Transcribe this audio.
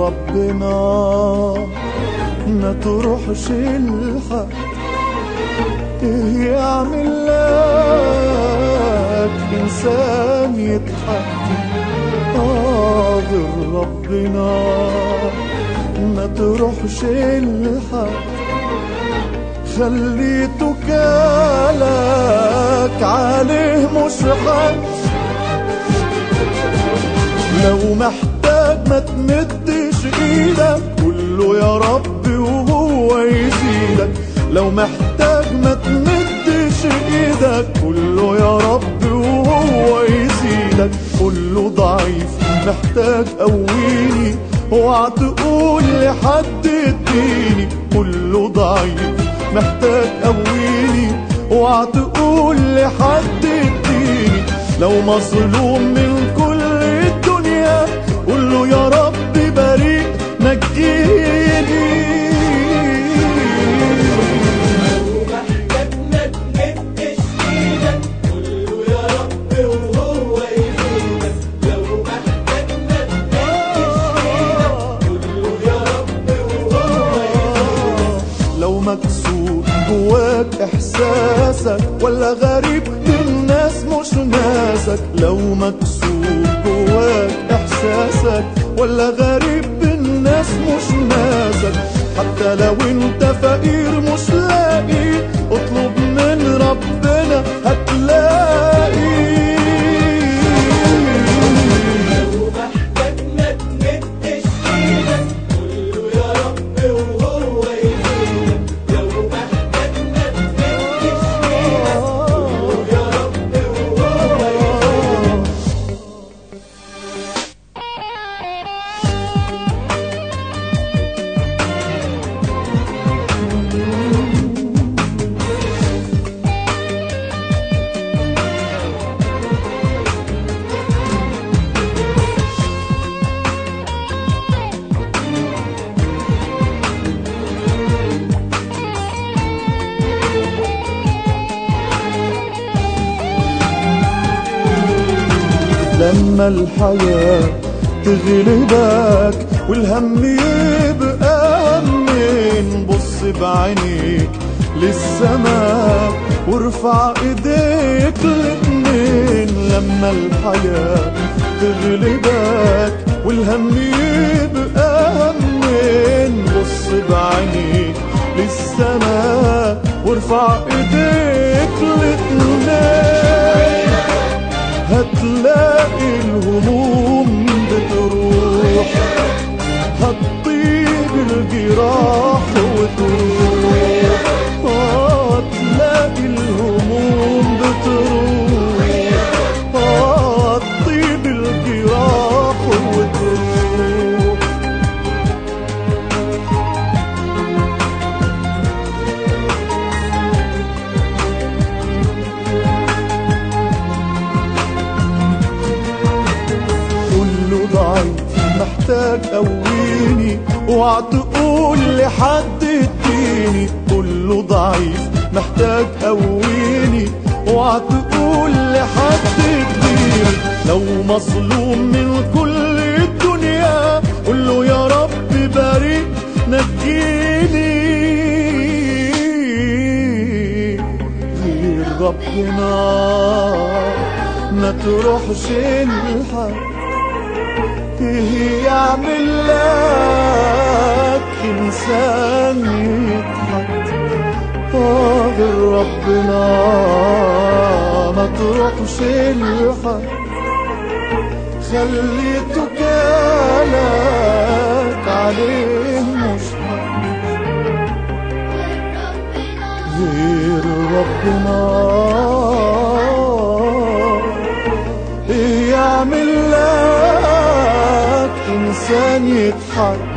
ربنا ما تروحش الحق ايه يعمل لك انسان يضحك آه غير ربنا ما تروحش الحق خليته كالك عليه مش حق لو محتاج ما تمدش ايدك قوله يا رب وهو يزيدك لو محتاج ما تمدش ايدك قوله يا رب وهو يزيدك قوله ضعيف محتاج قويني اوعى تقول لحد اديني قوله ضعيف محتاج قويني اوعى تقول لحد اديني لو مظلوم من كل الدنيا قول له يا رب بريء نجيني محتاج ما تمدش ايدك قوله يا رب وهو يفيدك لو محتاج ما تمدش ايدك قوله يا رب وهو يفيدك لو مكسور جواك احساسك ولا غريب الناس مش ناسك لو مكسور جواك احساسك ولا غريب الناس مش ناسك حتى لو انت فقير مش لاقي اطلب من ربنا هتلاقي لو محتاج ما تمدش ايدك قوله يا رب وهو يفيدك لو محتاج ما تمدش ايدك قوله يا رب وهو يفيدك لما الحياة تغلبك والهم يبقى همين بص بعينيك للسماء وارفع ايديك الاتنين لما الحياة تغلبك والهم يبقى همين بص بعينيك للسماء وارفع ايديك الاتنين هتلاقي الهموم بتروح هتطيب الجراح وتروح هتلاقي الهموم بتروح هتطيب الجراح وتروح كله ضعيف محتاج قويني اوعى تقول لحد اديني كله ضعيف محتاج قويني اوعى تقول لحد اديني لو مظلوم من كل الدنيا قول له يا رب بريء نجيني غير ربنا ما تروحش الحق ايه يعمل لك انسان يضحك آه غير ربنا ما تروحش الحق خليته كالك عليه مش حق غير ربنا ايه يعمل لك انسان يضحك